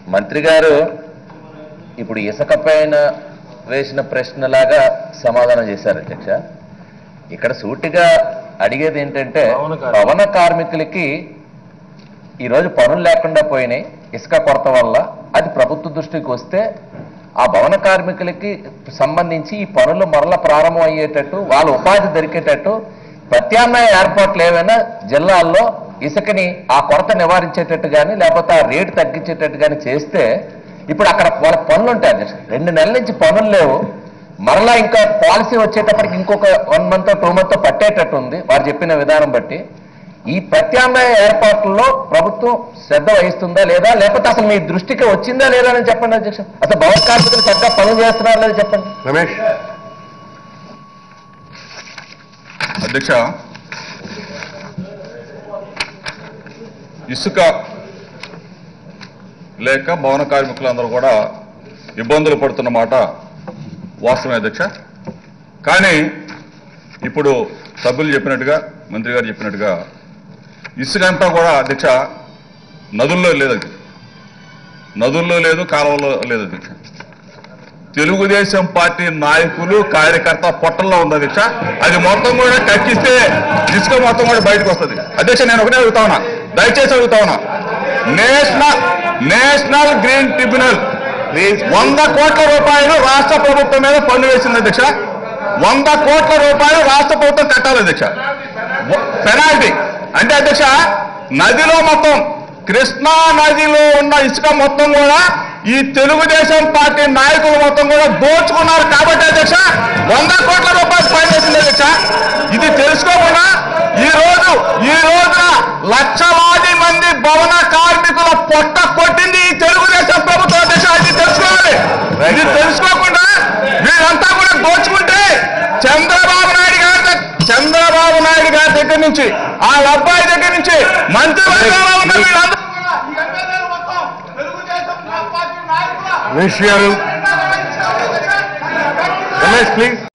మంత్రి గారు ఇప్పుడు ఇసుక పైన వేసిన ప్రశ్నలాగా సమాధానం చేశారు అధ్యక్ష ఇక్కడ సూటిగా అడిగేది ఏంటంటే భవన కార్మికులు. భవన కార్మికులకి ఈరోజు పనులు లేకుండా పోయినాయి ఇసుక కొరత వల్ల అది ప్రభుత్వ దృష్టికి వస్తే ఆ భవన కార్మికులకి సంబంధించి ఈ పనులు మరల ప్రారంభం అయ్యేటట్టు వాళ్ళ ఉపాధి దొరికేటట్టు ప్రత్యామ్నాయ ఏర్పాట్లు ఏమైనా జిల్లాల్లో ఇసుకని ఆ కొరత నివారించేటట్టు కానీ లేకపోతే ఆ రేటు తగ్గించేటట్టు కానీ చేస్తే ఇప్పుడు అక్కడ వాళ్ళ పనులు ఉంటాయి అధ్యక్ష రెండు నెలల నుంచి పనులు లేవు మరలా ఇంకా పాలసీ వచ్చేటప్పటికి ఇంకొక వన్ మంత్ టూ మంత్ పట్టేటట్టు ఉంది వారు చెప్పిన విధానం బట్టి ఈ ప్రత్యామ్నాయ ఏర్పాట్లలో ప్రభుత్వం శ్రద్ధ వహిస్తుందా లేదా లేకపోతే అసలు మీ దృష్టికి వచ్చిందా లేదా అని చెప్పండి అధ్యక్ష అసలు భవన కార్మికులు చక్కగా పనులు చేస్తున్నారా లేదా చెప్పండి రమేష్ అధ్యక్ష ఇసుక లేక భవన కార్మికులందరూ కూడా ఇబ్బందులు పడుతున్న మాట వాస్తవమే అధ్యక్ష కానీ ఇప్పుడు సభ్యులు చెప్పినట్టుగా మంత్రి గారు చెప్పినట్టుగా ఇసుక అంతా కూడా అధ్యక్ష నదుల్లో లేదు అధ్యక్ష నదుల్లో లేదు కాలువలో లేదు అధ్యక్ష తెలుగుదేశం పార్టీ నాయకులు కార్యకర్త పొట్టల్లో ఉంది అధ్యక్ష అది మొత్తం కూడా కక్కిస్తే ఇసుక మొత్తం కూడా బయటకు వస్తుంది అధ్యక్ష నేను ఒకటే అడుగుతా ఉన్నా దయచేసి అడుగుతా ఉన్నా నేషనల్ నేషనల్ గ్రీన్ ట్రిబ్యునల్ వంద కోట్ల రూపాయలు రాష్ట్ర ప్రభుత్వం మీద పన్ను వేసింది అధ్యక్ష వంద కోట్ల రూపాయలు రాష్ట్ర ప్రభుత్వం కట్టాలి అధ్యక్ష పెనాల్టీ అంటే అధ్యక్ష నదిలో మొత్తం కృష్ణా నదిలో ఉన్న ఇసుక మొత్తం కూడా ఈ తెలుగుదేశం పార్టీ నాయకులు మొత్తం కూడా దోచుకున్నారు కాబట్టి అధ్యక్ష వంద కోట్ల రూపాయలు ఫైన్ వేసింది అధ్యక్ష ఇది తెలుసుకోకుండా ఈ రోజు ఈ రోజున లక్షలాది మంది భవన కార్మికుల పొట్ట కొట్టింది ఈ తెలుగుదేశం ప్రభుత్వం అధ్యక్ష ఇది తెలుసుకోవాలి ఇది తెలుసుకోకుండా వీళ్ళంతా కూడా దోచుకుంటే చంద్రబాబు నాయుడు గారి దగ్గ- చంద్రబాబు నాయుడు గారి దగ్గర నుంచి ఆ అబ్బాయి దగ్గర నుంచి మంత్రివర్గంలో ఉన్న వీళ్ళందరూ రమేష్ గారు రమేష్ ప్లీజ్